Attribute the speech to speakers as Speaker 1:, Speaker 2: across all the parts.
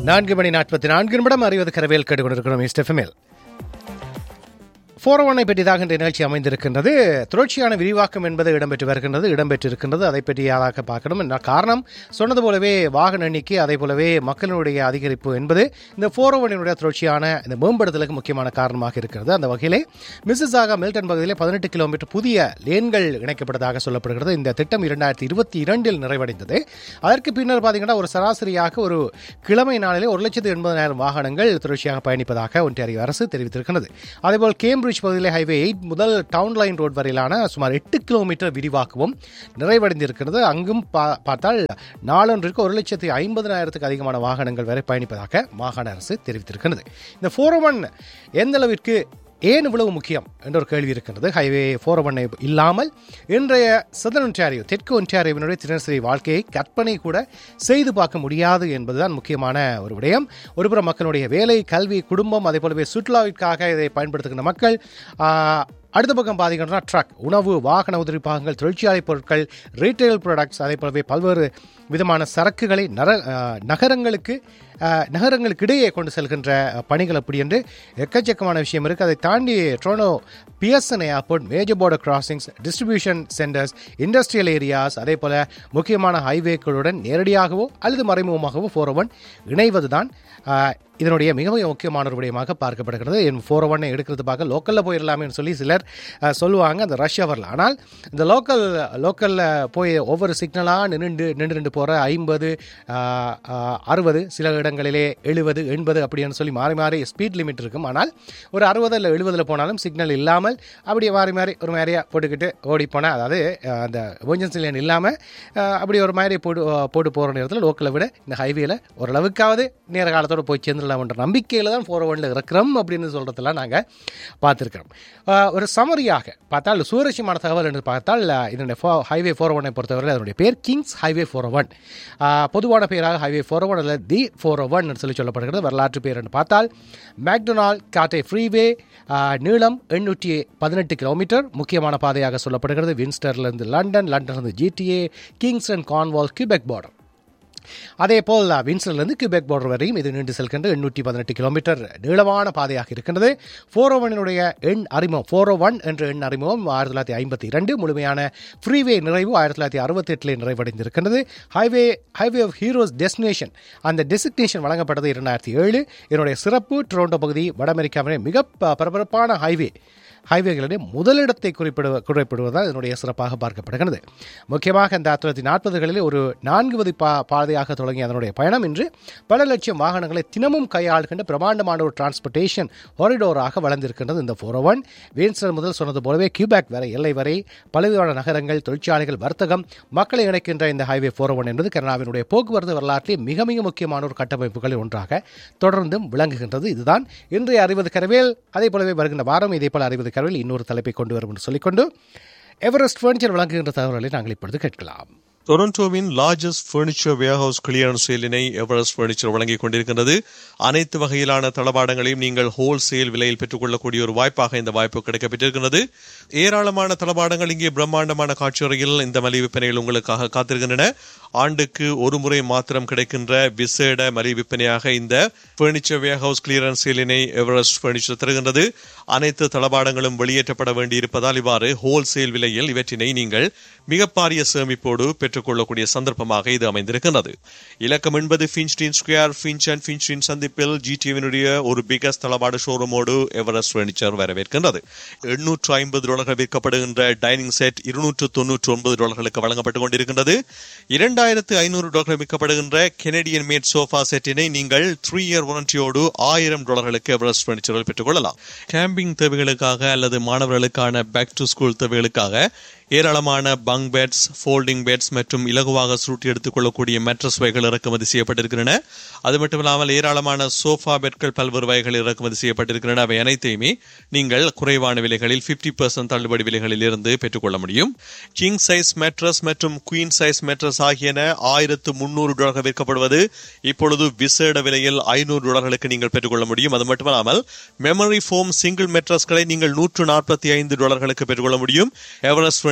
Speaker 1: நான்கு மணி நாற்பத்தி நான்கு நிமிடம் அறிவது கரவேல் கேட்டுக்கொண்டிருக்கிறோம் இஸ்டெஃபமில் ஃபோர் ஒன்னை பற்றியதாக இந்த நிகழ்ச்சி அமைந்திருக்கின்றது தொடர்ச்சியான விரிவாக்கம் என்பது இடம்பெற்று வருகின்றது இடம்பெற்றிருக்கின்றது அதை பற்றியாக பார்க்கணும் என்ன காரணம் சொன்னது போலவே வாகன எண்ணிக்கை அதே போலவே மக்களுடைய அதிகரிப்பு என்பது இந்த ஃபோர் ஒன்னுடைய தொடர்ச்சியான இந்த மேம்படுத்தலுக்கு முக்கியமான காரணமாக இருக்கிறது அந்த வகையிலே மிஸ்ஸாக மில்டன் பகுதியிலே பதினெட்டு கிலோமீட்டர் புதிய லேன்கள் இணைக்கப்பட்டதாக சொல்லப்படுகிறது இந்த திட்டம் இரண்டாயிரத்தி இருபத்தி இரண்டில் நிறைவடைந்தது அதற்கு பின்னர் பார்த்தீங்கன்னா ஒரு சராசரியாக ஒரு கிழமை நாளிலே ஒரு லட்சத்து எண்பதாயிரம் வாகனங்கள் தொடர்ச்சியாக பயணிப்பதாக ஒன்றிய அரசு தெரிவித்திருக்கிறது அதேபோல் கேம்பிரிட்ஜ் பகுதியிலே ஹைவே எயிட் முதல் டவுன் லைன் ரோட் வரையிலான சுமார் எட்டு கிலோமீட்டர் விரிவாக்கமும் நிறைவடைந்திருக்கிறது அங்கும் பா- பார்த்தால் நாளொன்றிற்கு ஒரு லட்சத்தி ஐம்பதனாயிரத்துக்கு அதிகமான வாகனங்கள் வரை பயணிப்பதாக மாகாண அரசு தெரிவித்திருக்கிறது இந்த ஃபோர் ஒன் எந்த அளவிற்கு ஏன் இவ்வளவு முக்கியம் என்ற ஒரு கேள்வி இருக்கின்றது ஹைவே ஃபோர் ஒன்னை இல்லாமல் இன்றைய சதன் ஒன்டாரியோ தெற்கு ஒன்டாரியோவினுடைய தினசரி வாழ்க்கையை கற்பனை கூட செய்து பார்க்க முடியாது என்பதுதான் முக்கியமான ஒரு விடயம் ஒருபுறம் மக்களுடைய வேலை கல்வி குடும்பம் அதே போலவே சுற்றுலாவிற்காக இதை பயன்படுத்துகின்ற மக்கள் ஆஹ், அடுத்த பக்கம் பார்த்தீங்கன்னா ட்ரக் உணவு வாகன உதிரி பாகங்கள் தொழிற்சாலை பொருட்கள் ரீட்டைல் ப்ராடக்ட்ஸ் அதே போலவே பல்வேறு விதமான சரக்குகளை நர ஆஹ், நகரங்களுக்கு ஆஹ், நகரங்களுக்கு இடையே கொண்டு செல்கின்ற அஹ், பணிகள் அப்படி என்று எக்கச்சக்கமான விஷயம் இருக்குது அதை தாண்டி ட்ரோனோ பிஎஸ்என் airport major border crossings distribution centres industrial areas அதே போல முக்கியமான ஹைவேக்களுடன் நேரடியாகவோ அல்லது மறைமுகமாகவோ ஃபோர் ஒன் இணைவது தான் இதனுடைய மிக மிக முக்கியமான ஒரு விடயமாக பார்க்கப்படுகிறது என் ஃபோர் ஒன்னை எடுக்கிறது பார்க்க லோக்கலில் போயிடலாமேன்னு சொல்லி சிலர் அஹ், சொல்லுவாங்க அந்த ரஷ் ஹவரில் ஆனால் இந்த லோக்கல் லோக்கலில் போய் ஒவ்வொரு சிக்னலாக நின்று நின்று நின்று போகிற ஐம்பது அறுபது சில இடங்களிலே எழுபது எண்பது அப்படின்னு சொல்லி மாறி மாறி ஸ்பீட் லிமிட் இருக்கும் ஆனால் ஒரு அறுபது இல்லை எழுபதில் போனாலும் சிக்னல் இல்லாமல் அப்படியே மாறி மாறி ஒரு மாதிரியாக போட்டுக்கிட்டு ஓடி போனால் அதாவது அஹ், அந்த எமர்ஜென்சி லைன் இல்லாமல் அப்படி ஒரு மாதிரி போட்டு அஹ், போட்டு போகிற நேரத்தில் லோக்கலை விட இந்த ஹைவேல ஓரளவுக்காவது நேர காலத்தோட போய் சேர்ந்துடலாம்ன்ற நம்பிக்கையில் தான் ஃபோர் ஒன்ல இருக்கிறோம் அப்படின்னு சொல்கிறதெல்லாம் நாங்கள் பார்த்துருக்கிறோம் அஹ், ஒரு சமரியாக பார்த்தால் சுவாரஸ்யமான தகவல் என்று பார்த்தால் அஹ், இதனுடைய ஃபோ ஹைவே ஃபோர் ஒன்னை பொறுத்தவரை அதனுடைய பேர் கிங்ஸ் ஹைவே ஃபோர் ஒன் பொதுவான பெயராக ஹைவே ஃபோர் ஒன் அல்லது தி ஃபோர் ஒன் சொல்லி சொல்லப்படுகிறது வரலாற்று பேர் என்று பார்த்தால் மேக்டொனால் காட்டே ஃப்ரீவே நீளம் எண்ணூற்றி பதினெட்டு கிலோமீட்டர் முக்கியமான பாதையாக சொல்லப்படுகிறது வின்ஸ்டர்லேருந்து லண்டன் லண்டன்லேருந்து GTA Kingston Cornwall Quebec border அதே போல் வின்சர்லேருந்து கியூபெக் பார்டர் வரையும் இது நீண்டு செல்கின்ற எண்ணூற்றி பதினெட்டு கிலோமீட்டர் நீளமான பாதையாக இருக்கின்றது ஃபோர் ஒவனுடைய எண் அறிமுகம் ஃபோர் ஒன் என்ற எண் அறிமுகம் ஆயிரத்தி தொள்ளாயிரத்தி ஐம்பத்தி இரண்டு முழுமையான ஃப்ரீவே நிறைவு ஆயிரத்தி தொள்ளாயிரத்தி அறுபத்தி எட்டில் நிறைவடைந்திருக்கின்றது highway highway of heroes destination அந்த டெசிக்னேஷன் வழங்கப்பட்டது இரண்டாயிரத்தி ஏழு இதனுடைய சிறப்பு டொரண்டோ பகுதி வட அமெரிக்காவிலே மிக ப- பரபரப்பான ஹைவே ஹைவேகளிடையே முதலிடத்தை குறிப்பிடுவ குறிப்பிடுவதால் இதனுடைய சிறப்பாக பார்க்கப்படுகிறது முக்கியமாக இந்த ஆயிரத்தி தொள்ளாயிரத்தி நாற்பதுகளில் ஒரு நான்கு வதி பா பாதையாக தொடங்கிய அதனுடைய பயணம் இன்று பல லட்சம் வாகனங்களை தினமும் கையாளுகின்ற பிரமாண்டமான ஒரு டிரான்ஸ்போர்ட்டேஷன் ஹாரிடோராக வளர்ந்திருக்கின்றது இந்த ஃபோர் ஒன் வீன்ஸ்டர் முதல் சொன்னது போலவே கியூபேக் வரை எல்லை வரை பலவிதமான நகரங்கள் தொழிற்சாலைகள் வர்த்தகம் மக்களை இணைக்கின்ற இந்த ஹைவே ஃபோர் ஒன் என்பது கனடாவினுடைய போக்குவரத்து வரலாற்றில் மிக மிக முக்கியமான ஒரு கட்டமைப்புகளில் ஒன்றாக தொடர்ந்தும் விளங்குகின்றது இதுதான் இன்றைய அறிவது கரவேல் அதே போலவே வருகின்ற வாரம் இதே போல அறிவது கரவேல் இன்னொரு தலைப்பை கொண்டு வரும் என்று சொல்லிக்கொண்டு எவரெஸ்ட் ஃபர்னிச்சர் வழங்குகின்ற தகவல்களை நாங்கள் இப்பொழுது கேட்கலாம்
Speaker 2: டொரண்டோவின் லார்ஜஸ்ட் ஃபர்னிச்சர் வேர்ஹவுஸ் கிளியரன்ஸ் சேலினை எவரெஸ்ட் ஃபர்னிச்சர் வழங்கிக் கொண்டிருக்கின்றது அனைத்து வகையிலான தளபாடங்களையும் நீங்கள் ஹோல்சேல் விலையில் பெற்றுக்கொள்ளக்கூடிய ஒரு வாய்ப்பாக இந்த வாய்ப்பு கிடைக்கப்பட்டிருக்கிறது ஏராளமான தளபாடங்கள் இங்கே பிரம்மாண்டமான காட்சியறையில் இந்த மலிவு விற்பனையில் உங்களுக்காக காத்திருக்கின்றன ஆண்டுக்கு ஒரு முறை மாத்திரம் கிடைக்கின்ற விசேட மலிவு விற்பனையாக இந்த ஃபர்னிச்சர் வேர்ஹவுஸ் கிளியரன்ஸ் சேலினை எவரெஸ்ட் ஃபர்னிச்சர் தருகின்றது அனைத்து தளபாடங்களும் வெளியேற்றப்பட வேண்டியிருப்பதால் இவ்வாறு ஹோல்சேல் விலையில் இவற்றினை நீங்கள் மிக பாரிய சேமிப்போடு பெற்றுக்கொள்ளக்கூடிய சந்தர்ப்பமாக இது அமைந்திருக்கின்றது இலக்கம் என்பது Finchdene square Finch and Finchdene சந்திப்பில் ஜிடிவினுடைய ஒரு பிகஸ்ட் தளபாடு ஷோரூமோடு எவரெஸ்ட் ஃபர்னிச்சர் வரவேற்கின்றது எண்ணூற்று ஐம்பது டாலர்கள் விற்கப்படுகின்ற டைனிங் செட் இருநூற்று தொன்னூற்று ஒன்பது டாலர்களுக்கு வழங்கப்பட்டுக் கொண்டிருக்கின்றது இரண்டாயிரத்து ஐநூறு டாலர்கள் விற்கப்படுகின்ற கெனடியன் மேட் சோஃபா செட்டினை நீங்கள் த்ரீ இயர் வாரண்டியோடு ஆயிரம் டாலர்களுக்கு எவரெஸ்ட் ஃபர்னிச்சரில் பெற்றுக்கொள்ளலாம் கேம்பிங் தேவைகளுக்காக அல்லது மாணவர்களுக்கான பேக் டு ஸ்கூல் தேவைகளுக்காக ஏராளமான பங்க் பெட்ஸ் ஃபோல்டிங் பெட்ஸ் மற்றும் இலகுவாக சுருட்டி எடுத்துக் கொள்ளக்கூடிய மெட்ரஸ் வகைகள் இறக்குமதி செய்யப்பட்டிருக்கின்றன அது மட்டும் இல்லாமல் ஏராளமான சோஃபா பெட்கள் பல்வேறு வகைகள் இறக்குமதி செய்யப்பட்டிருக்கின்றன அவை அனைத்தையுமே நீங்கள் குறைவான விலைகளில் 50% பர்சன்ட் தள்ளுபடி விலைகளில் இருந்து பெற்றுக்கொள்ள முடியும் கிங் சைஸ் மெட்ரஸ் மற்றும் குயின் சைஸ் மெட்ரஸ் ஆகியன ஆயிரத்து முன்னூறு டாலர்கள் விற்கப்படுவது இப்பொழுது விசேட விலையில் ஐநூறு டாலர்களுக்கு நீங்கள் பெற்றுக்கொள்ள முடியும் அது மட்டுமல்லாமல் மெமரி ஃபோம் சிங்கிள் மெட்ரஸ்களை நீங்கள் நூற்று நாற்பத்தி ஐந்து டாலர்களுக்கு பெற்றுக்கொள்ள முடியும் எவரெஸ்ட்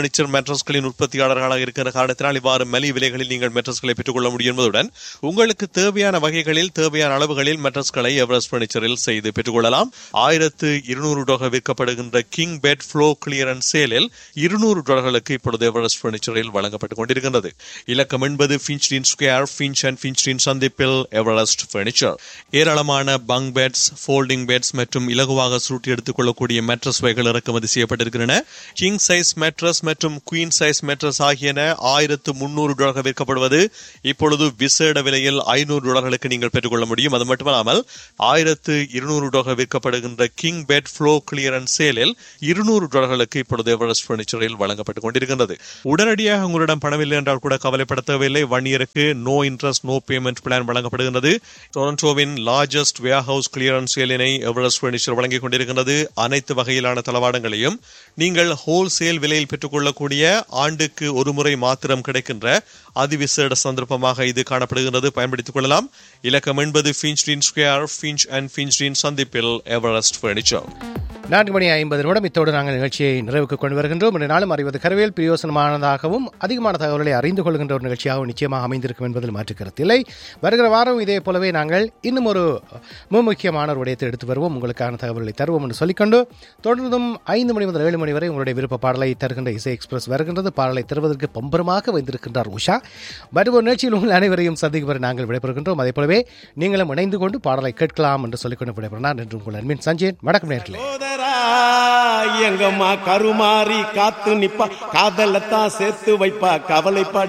Speaker 2: பர்னிச்சர் மெட்ரஸ்களின் உற்பத்தியாளர்களாக இருக்கிற காரணத்தினால் இவ்வாறு மலி விலைகளில் நீங்கள் மெட்ரஸ்களை பெற்றுக்கொள்ள முடியும் என்பதுடன் உங்களுக்கு தேவையான வகைகளில் தேவையான அளவுகளில் மெட்ரஸ்களை எவரெஸ்ட் பர்னிச்சரில் செய்து பெற்றுக்கொள்ளலாம் ஆயிரத்து இருநூறு டாலர் விற்கப்படுகின்ற கிங் பெட் ஃப்ளோ கிளியரன்ஸ் சேலில் இருநூறு டாலர்களுக்கு இப்பொழுது எவரெஸ்ட் பர்னிச்சரில் வழங்கப்பட்டுக் கொண்டிருக்கின்றது இலக்கம் என்பது Finchdene square Finch and Finchdene சந்திப்பில் எவரெஸ்ட் பர்னிச்சர் ஏராளமான பங்க் பெட்ஸ் ஃபோல்டிங் பெட்ஸ் மற்றும் இலகுவாக சுருட்டி எடுத்துக் கொள்ளக்கூடிய மெட்ரஸ் வகைகள் இறக்குமதி செய்யப்பட்டிருக்கின்றன கிங் சைஸ் மெட்ரஸ் மற்றும் குயின் சைஸ் மெட்ரஸ் ஆகியன ஆயிரத்து முன்னூறு டாலர்கள் விற்கப்படுவது இப்பொழுது விசேட விலையில் ஐநூறு டாலர்களுக்கு நீங்கள் பெற்றுக்கொள்ள முடியும் அது மட்டுமல்லாமல் ஆயிரத்து இருநூறு டாலர்கள் விற்கப்படுகின்ற கிங் பெட் ஃப்ளோ கிளியரன்ஸ் சேலில் இருநூறு டாலர்களுக்கு இப்பொழுது எவரெஸ்ட் பர்னிச்சரில் வழங்கப்பட்டுக் கொண்டிருக்கின்றது உடனடியாக உங்களிடம் பணமில்லை என்றால் கூட கவலைப்பட தேவையில்லை ஒன் இயருக்கு no interest no payment plan வழங்கப்படுகின்றது டொரண்டோவின் லார்ஜஸ்ட் வேர் ஹவுஸ் கிளியரன்ஸ் சேலினை எவரெஸ்ட் பர்னிச்சர் வழங்கிக் கொண்டிருக்கின்றது அனைத்து வகையிலான தளவாடங்களையும் நீங்கள் ஹோல்சேல் விலையில் பெற்றுக்கொள்ளக்கூடிய ஆண்டுக்கு ஒரு முறை மாத்திரம் கிடைக்கின்ற அதிவிசேட சந்தர்ப்பமாக இது காணப்படுகிறது பயன்படுத்திக் கொள்ளலாம் இலக்கம் என்பது Finchdene square Finch and Finchdene சந்திப்பில் எவரெஸ்ட் பர்னிச்சர்
Speaker 1: நான்கு மணி ஐம்பது நிமிடம் இத்தோடு நாங்கள் நிகழ்ச்சியை நிறைவுக்கு கொண்டு வருகின்றோம் இந்த நாளும் அறிவது கருவியல் பிரயோசனமானதாகவும் அதிகமான தகவல்களை அறிந்து கொள்கின்ற ஒரு நிகழ்ச்சியாகவும் நிச்சயமாக அமைந்திருக்கும் என்பதில் மாற்று கருத்தில்லை வருகிற வாரம் இதே போலவே நாங்கள் இன்னும் ஒரு மிக முக்கியமான ஒரு விடயத்தை எடுத்து வருவோம் உங்களுக்கான தகவல்களை தருவோம் என்று சொல்லிக்கொண்டு தொடர்ந்தும் ஐந்து மணி முதல் ஏழு மணி வரை உங்களுடைய விருப்ப பாடலை தருகின்ற இசை எக்ஸ்பிரஸ் வருகின்றது பாடலை தருவதற்கு பம்பரமாக வைத்திருக்கின்றார் உஷா வருவோம் நிகழ்ச்சியில் உங்கள் அனைவரையும் சந்திக்கும் வரை நாங்கள் விடைபெறுகின்றோம் அதே போலவே நீங்களும் இணைந்து கொண்டு பாடலை கேட்கலாம் என்று சொல்லிக்கொண்டு விடைபெறுகிறார் என்று உங்கள் அன்பின் சஞ்சயன் வணக்கம் நேர்களே
Speaker 3: சோதரா எங்கம்மா கருமாறி காத்து நிப்பா காதலத்தான் சேர்த்து வைப்பா கவலைப்பட